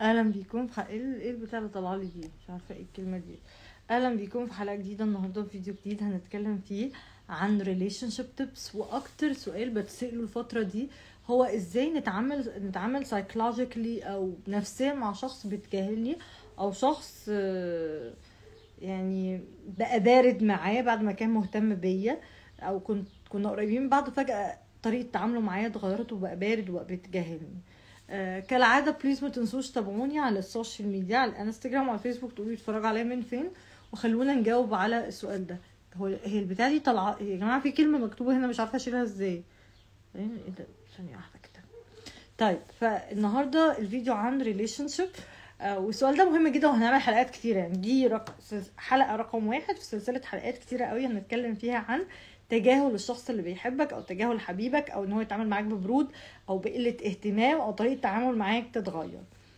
اهلا بيكم في حلقة ايه إيه البتاع اللي طالعه لي دي مش عارفه ايه الكلمه دي اهلا بيكم في حلقه جديده النهارده في فيديو جديد هنتكلم فيه عن ريليشن شيب تيبس واكتر سؤال بتساله الفتره دي هو ازاي نتعامل نتعامل سايكولوجيكلي او نفسيا مع شخص بيتجاهلني او شخص آه، يعني بقى بارد معايا بعد ما كان مهتم بيا او كنت كنا قريبين من بعض فجاه طريقه تعامله معايا اتغيرت وبقى بارد وبقى بيتجاهلني آه، كالعادة بليز ما تنسوش تابعوني على السوشيال ميديا على الانستجرام وعلى الفيسبوك تقولوا يتفرجوا عليا من فين وخلونا نجاوب على السؤال ده هو هي البتاعة دي طالعة يا جماعة في كلمة مكتوبة هنا مش عارفة اشيلها ازاي ايه إيه ده ثانية واحدة كده طيب فالنهاردة الفيديو عن ريليشن شيب والسؤال ده مهم جدا وهنعمل حلقات كتيرة يعني دي رق... حلقة رقم واحد في سلسلة حلقات كتيرة قوي هنتكلم فيها عن تجاهل الشخص اللي بيحبك او تجاهل حبيبك او ان هو يتعامل معاك ببرود او بقله اهتمام او طريقه تعامل معاك تتغير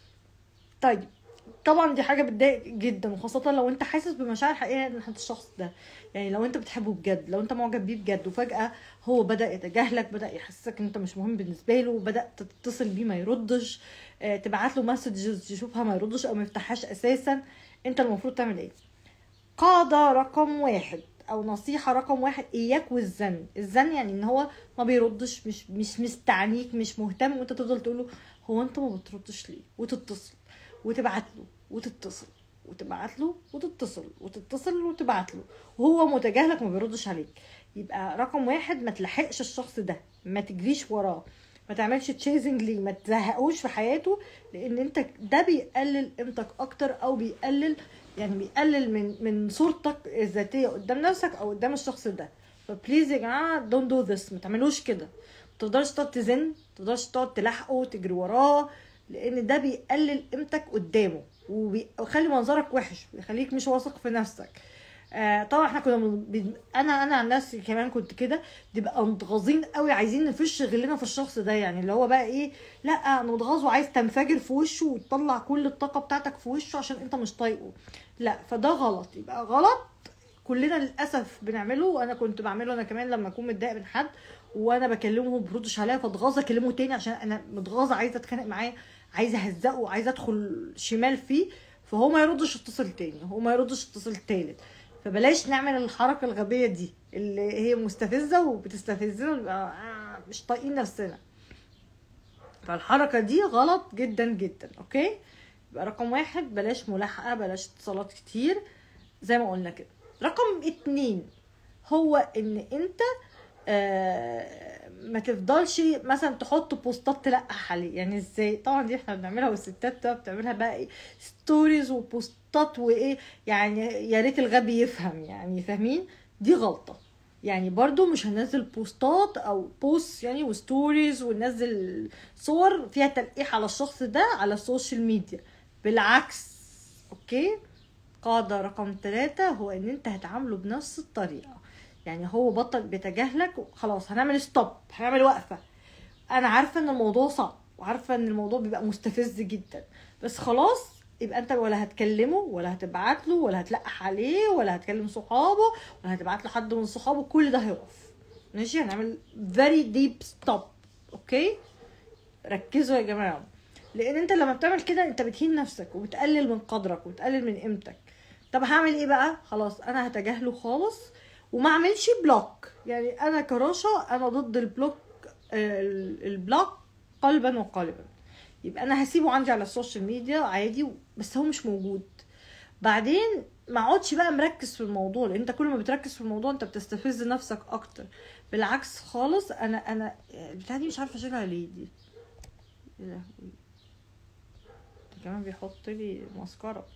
طيب طبعا دي حاجه بتضايق جدا وخاصه لو انت حاسس بمشاعر حقيقيه ناحيه الشخص ده يعني لو انت بتحبه بجد لو انت معجب بيه بجد وفجاه هو بدا يتجاهلك بدا يحسسك ان انت مش مهم بالنسبه له بدا تتصل بيه ما يردش آه، تبعت له مسجز يشوفها ما يردش او ما يفتحهاش اساسا انت المفروض تعمل ايه قاعده رقم واحد او نصيحه رقم واحد اياك والزن الزن يعني ان هو ما بيردش مش مش مستعنيك مش مهتم وانت تفضل تقول له هو انت ما بتردش ليه وتتصل وتبعت له وتتصل وتبعت له وتتصل وتتصل وتبعت له وهو متجاهلك ما بيردش عليك يبقى رقم واحد ما تلحقش الشخص ده ما تجريش وراه ما تعملش تشيزنج ليه ما تزهقوش في حياته لان انت ده بيقلل قيمتك اكتر او بيقلل يعني بيقلل من من صورتك الذاتيه قدام نفسك او قدام الشخص ده فبليز يا جماعه دونت دو ذس ما تعملوش كده ما تقدرش تقعد تزن ما تقدرش تقعد تلاحقه وتجري وراه لان ده بيقلل قيمتك قدامه وبي- ويخلي منظرك وحش بيخليك مش واثق في نفسك آه طبعا احنا كنا من- بن- انا انا عن نفسي كمان كنت كده نبقى متغاظين قوي عايزين نفش غلنا في الشخص ده يعني اللي هو بقى ايه لا انا متغاظ وعايز تنفجر في وشه وتطلع كل الطاقه بتاعتك في وشه عشان انت مش طايقه لا فده غلط يبقى غلط كلنا للاسف بنعمله وانا كنت بعمله انا كمان لما اكون متضايق من حد وانا بكلمه وما بيردش عليا فاتغاظ اكلمه تاني عشان انا متغاظه عايزه اتخانق معاه عايزه اهزقه عايزه ادخل شمال فيه فهو ما يردش اتصل تاني هو ما يردش اتصل تالت فبلاش نعمل الحركه الغبيه دي اللي هي مستفزه وبتستفزنا ونبقى آه، مش طايقين نفسنا فالحركه دي غلط جدا جدا اوكي يبقى رقم واحد بلاش ملاحقه بلاش اتصالات كتير زي ما قلنا كده رقم اتنين هو ان انت آه ما تفضلش مثلا تحط بوستات تلقح عليه يعني ازاي طبعا دي احنا بنعملها والستات بقى بتعملها بقى ايه ستوريز وبوستات وايه يعني يا ريت الغبي يفهم يعني فاهمين دي غلطه يعني برضو مش هنزل بوستات او بوست يعني وستوريز وننزل صور فيها تلقيح على الشخص ده على السوشيال ميديا بالعكس اوكي قاعدة رقم ثلاثة هو ان انت هتعامله بنفس الطريقة يعني هو بطل بيتجاهلك خلاص هنعمل ستوب هنعمل وقفة انا عارفة ان الموضوع صعب وعارفة ان الموضوع بيبقى مستفز جدا بس خلاص يبقى انت ولا هتكلمه ولا هتبعت له ولا هتلقح عليه ولا هتكلم صحابه ولا هتبعت له حد من صحابه كل ده هيقف ماشي هنعمل very deep stop اوكي ركزوا يا جماعه لان انت لما بتعمل كده انت بتهين نفسك وبتقلل من قدرك وبتقلل من قيمتك طب هعمل ايه بقى خلاص انا هتجاهله خالص وما اعملش بلوك يعني انا كراشة انا ضد البلوك آه، البلوك قلبا وقالبا يبقى انا هسيبه عندي على السوشيال ميديا عادي بس هو مش موجود بعدين ما اقعدش بقى مركز في الموضوع لان انت كل ما بتركز في الموضوع انت بتستفز نفسك اكتر بالعكس خالص انا انا البتاعه دي مش عارفه اشيلها ليه دي يا لهوي ده كمان بيحط لي مسكره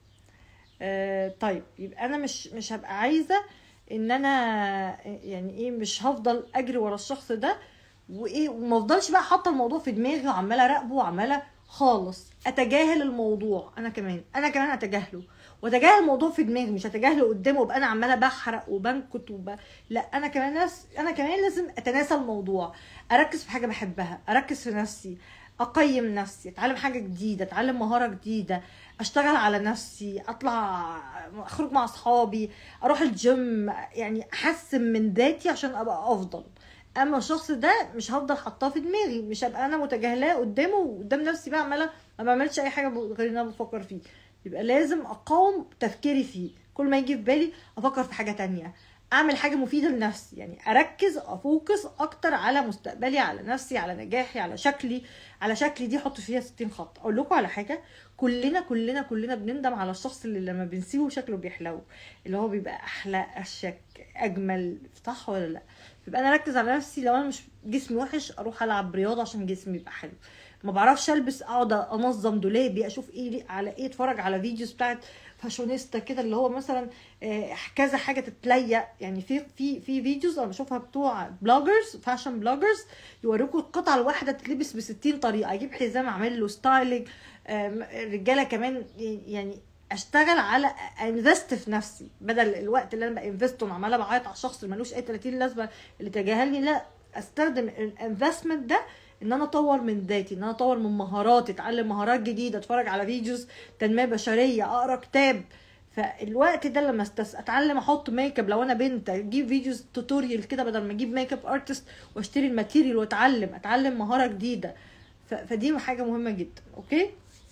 آه طيب يبقى انا مش مش هبقى عايزه ان انا يعني ايه مش هفضل اجري ورا الشخص ده وايه وما افضلش بقى حاطه الموضوع في دماغي وعماله اراقبه وعماله خالص اتجاهل الموضوع انا كمان انا كمان اتجاهله واتجاهل الموضوع في دماغي مش اتجاهله قدامه وابقى انا عماله بحرق وبنكت وب... لا انا كمان ناس انا كمان لازم اتناسى الموضوع اركز في حاجه بحبها اركز في نفسي اقيم نفسي اتعلم حاجه جديده اتعلم مهاره جديده اشتغل على نفسي اطلع اخرج مع اصحابي اروح الجيم يعني احسن من ذاتي عشان ابقى افضل اما الشخص ده مش هفضل حاطاه في دماغي مش هبقى انا متجاهلاه قدامه وقدام نفسي بقى عماله ما بعملش اي حاجه غير ان انا بفكر فيه يبقى لازم اقاوم تفكيري فيه كل ما يجي في بالي افكر في حاجه تانية اعمل حاجه مفيده لنفسي يعني اركز افوكس اكتر على مستقبلي على نفسي على نجاحي على شكلي على شكلي دي احط فيها 60 خط اقول لكم على حاجه كلنا كلنا كلنا بنندم على الشخص اللي لما بنسيبه شكله بيحلو اللي هو بيبقى احلى اشك اجمل صح ولا لا يبقى انا اركز على نفسي لو انا مش جسمي وحش اروح العب رياضه عشان جسمي يبقى حلو ما بعرفش البس اقعد انظم دولابي اشوف ايه على ايه اتفرج على فيديوز بتاعت فاشونيستا كده اللي هو مثلا آه، كذا حاجه تتليق يعني في في في فيديوز انا بشوفها بتوع بلوجرز فاشن بلوجرز يوريكوا القطعه الواحده تتلبس ب 60 طريقه اجيب حزام اعمل له ستايلنج الرجاله كمان يعني اشتغل على انفست في نفسي بدل الوقت اللي انا بانفسته عماله بعيط على الشخص اللي ملوش اي 30 لازمه اللي تجاهلني لا استخدم الانفستمنت ده ان انا اطور من ذاتي ان انا اطور من مهاراتي اتعلم مهارات جديده اتفرج على فيديوز تنميه بشريه اقرا كتاب فالوقت ده لما استس... اتعلم احط ميك اب لو انا بنت اجيب فيديوز توتوريال كده بدل ما اجيب ميك اب ارتست واشتري الماتيريال واتعلم اتعلم مهاره جديده ف... فدي حاجه مهمه جدا اوكي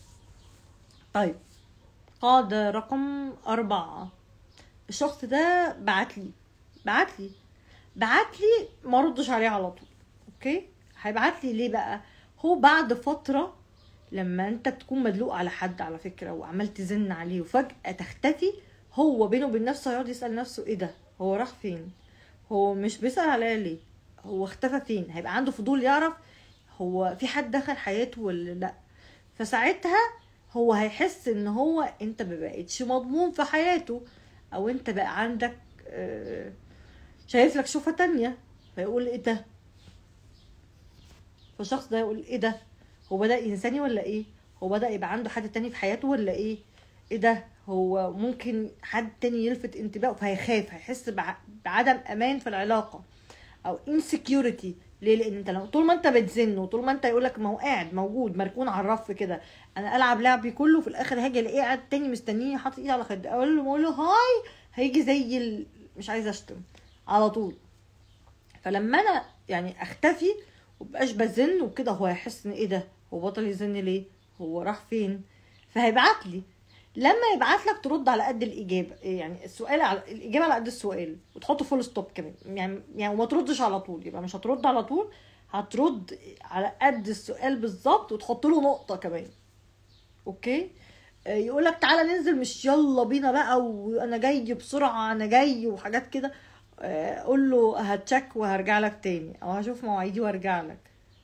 طيب قاعدة رقم أربعة الشخص ده بعت لي بعت لي بعت لي ما ردش عليه على طول اوكي هيبعت لي ليه بقى هو بعد فتره لما انت تكون مدلوق على حد على فكره وعمال تزن عليه وفجاه تختفي هو بينه وبين نفسه هيقعد يسال نفسه ايه ده هو راح فين هو مش بيسال عليا ليه هو اختفى فين هيبقى عنده فضول يعرف هو في حد دخل حياته ولا لا فساعتها هو هيحس ان هو انت ما بقتش مضمون في حياته او انت بقى عندك آه، شايف لك شوفه تانية فيقول ايه ده فالشخص ده يقول ايه ده هو بدا انساني ولا ايه هو بدا يبقى عنده حد تاني في حياته ولا ايه ايه ده هو ممكن حد تاني يلفت انتباهه فهيخاف هيحس بعدم امان في العلاقه او insecurity ليه لان انت لو طول ما انت بتزن وطول ما انت يقول لك ما هو قاعد موجود مركون على الرف كده انا العب لعبي كله في الاخر هاجي الاقيه قاعد تاني مستنيني حاطط ايدي على خدي اقول له اقول له هاي هيجي زي ال... مش عايزه اشتم على طول فلما انا يعني اختفي ومبقاش بزن وكده هو هيحس ان ايه ده هو بطل يزن ليه هو راح فين فهيبعت لي لما يبعت لك ترد على قد الاجابه يعني السؤال على الاجابه على قد السؤال وتحط فول ستوب كمان يعني يعني وما تردش على طول يبقى مش هترد على طول هترد على قد السؤال بالظبط وتحط له نقطه كمان اوكي آه، يقول لك تعالى ننزل مش يلا بينا بقى وانا جاي بسرعه انا جاي وحاجات كده قول له هتشك وهرجع لك تاني او هشوف مواعيدي وارجع لك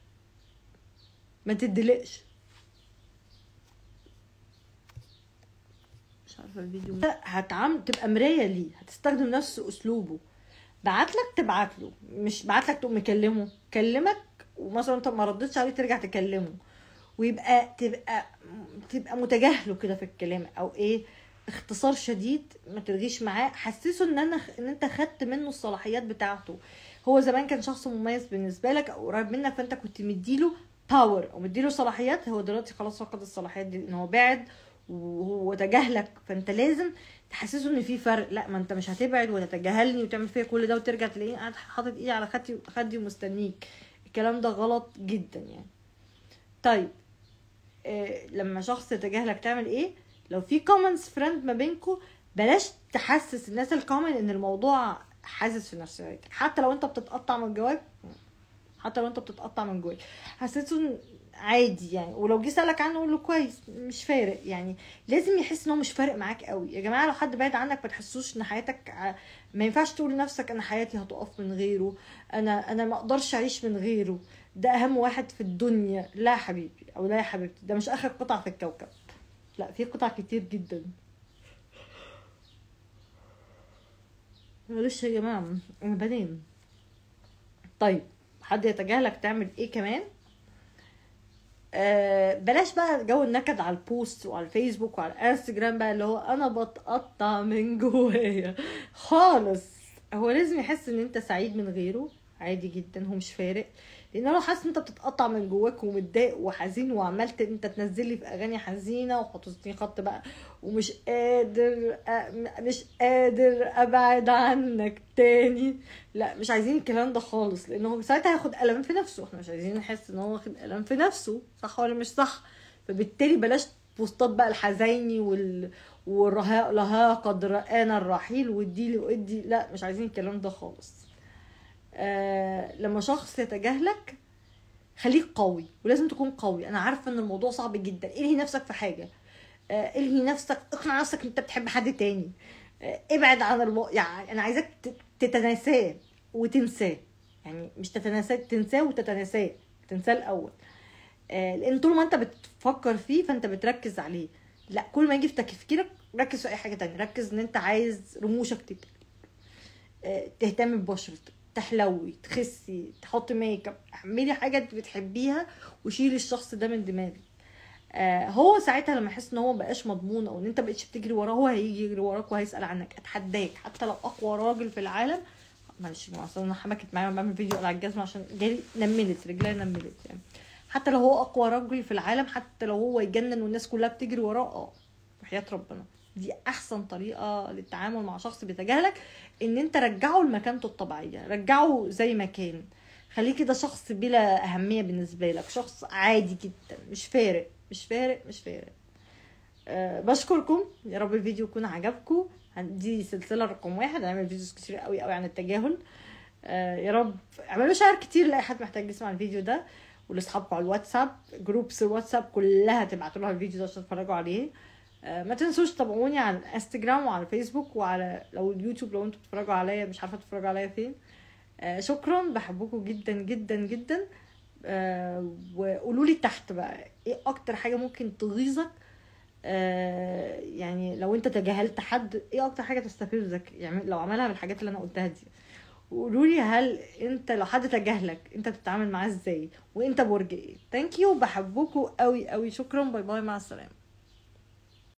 ما تدلقش مش عارفه الفيديو هتعم تبقى مرايه ليه هتستخدم نفس اسلوبه بعت لك تبعت له مش بعت لك تقوم مكلمه كلمك ومثلا انت ما ردتش عليه ترجع تكلمه ويبقى تبقى تبقى متجاهله كده في الكلام او ايه اختصار شديد ما تلغيش معاه حسسه ان انا ان انت خدت منه الصلاحيات بتاعته هو زمان كان شخص مميز بالنسبه لك او قريب منك فانت كنت مديله باور او مديله صلاحيات هو دلوقتي خلاص فقد الصلاحيات دي ان هو بعد وهو تجاهلك فانت لازم تحسسه ان في فرق لا ما انت مش هتبعد وتتجاهلني وتعمل فيا كل ده وترجع تلاقيني قاعد حاطط ايدي على خدي خدي ومستنيك الكلام ده غلط جدا يعني طيب إيه لما شخص يتجاهلك تعمل ايه لو في كومنز فريند ما بينكم بلاش تحسس الناس الكومن ان الموضوع حاسس في نفسيتك حتى لو انت بتتقطع من جواك حتى لو انت بتتقطع من جواك حسيته عادي يعني ولو جه سالك عنه قول له كويس مش فارق يعني لازم يحس ان هو مش فارق معاك قوي يا جماعه لو حد بعيد عنك ما تحسوش ان حياتك ما ينفعش تقول لنفسك انا حياتي هتقف من غيره انا انا ما اقدرش اعيش من غيره ده اهم واحد في الدنيا لا حبيبي او لا يا حبيبتي ده مش اخر قطعه في الكوكب لا في قطع كتير جدا معلش يا جماعة انا بنام طيب حد يتجاهلك تعمل ايه كمان آه بلاش بقى جو النكد على البوست وعلى الفيسبوك وعلى الانستجرام بقى اللي هو انا بتقطع من جوايا خالص هو لازم يحس ان انت سعيد من غيره عادي جدا هو مش فارق لان انا حاسس ان انت بتتقطع من جواك ومتضايق وحزين وعمال ت- انت تنزل لي في اغاني حزينه وحطيتني خط بقى ومش قادر أ- مش قادر ابعد عنك تاني لا مش عايزين الكلام ده خالص لان هو ساعتها هياخد قلم في نفسه احنا مش عايزين نحس ان هو واخد قلم في نفسه صح ولا مش صح فبالتالي بلاش بوستات بقى الحزيني وال والرهاق لها قد رآنا الرحيل وادي لي وادي لا مش عايزين الكلام ده خالص آه لما شخص يتجاهلك خليك قوي ولازم تكون قوي انا عارفه ان الموضوع صعب جدا الهي نفسك في حاجه آه الهي نفسك اقنع نفسك ان انت بتحب حد تاني آه ابعد عن المو... يعني انا عايزاك ت- تتناساه وتنساه يعني مش تتناساه تنساه وتتناساه تنساه الاول آه لان طول ما انت بتفكر فيه فانت بتركز عليه لا كل ما يجي في تفكيرك ركز في اي حاجه تانية ركز ان انت عايز رموشك تت... آه، تهتمي ببشرتك تحلوي تخسي تحطي ميك اب اعملي حاجه انت بتحبيها وشيلي الشخص ده من دماغك آه هو ساعتها لما يحس ان هو مبقاش مضمون او ان انت بقتش بتجري وراه هو هيجي يجري وراك وهيسال عنك اتحداك حتى لو اقوى راجل في العالم معلش ما اصل انا حمكت معايا وانا بعمل فيديو على الجزمه عشان جالي نملت رجلي نملت يعني حتى لو هو اقوى راجل في العالم حتى لو هو يجنن والناس كلها بتجري وراه اه وحياه ربنا دي احسن طريقه للتعامل مع شخص بيتجاهلك ان انت رجعه لمكانته الطبيعيه رجعه زي ما كان خليه كده شخص بلا اهميه بالنسبه لك شخص عادي جدا مش فارق مش فارق مش فارق أه بشكركم يا رب الفيديو يكون عجبكم دي سلسله رقم واحد هنعمل فيديوز كتير قوي قوي عن التجاهل أه يا رب اعملوا شير كتير لاي حد محتاج يسمع الفيديو ده ولاصحابكم على الواتساب جروبس الواتساب كلها تبعتوا لها الفيديو ده عشان تتفرجوا عليه آه، ما تنسوش تابعوني على انستجرام وعلى فيسبوك وعلى لو اليوتيوب لو انتوا بتتفرجوا عليا مش عارفه تتفرجوا عليا فين آه، شكرا بحبكم جدا جدا جدا آه، وقولوا لي تحت بقى ايه اكتر حاجه ممكن تغيظك آه، يعني لو انت تجاهلت حد ايه اكتر حاجه تستفزك يعني لو عملها من الحاجات اللي انا قلتها دي وقولوا لي هل انت لو حد تجاهلك انت بتتعامل معاه ازاي وانت برج ايه ثانك يو بحبكم قوي قوي شكرا باي باي مع السلامه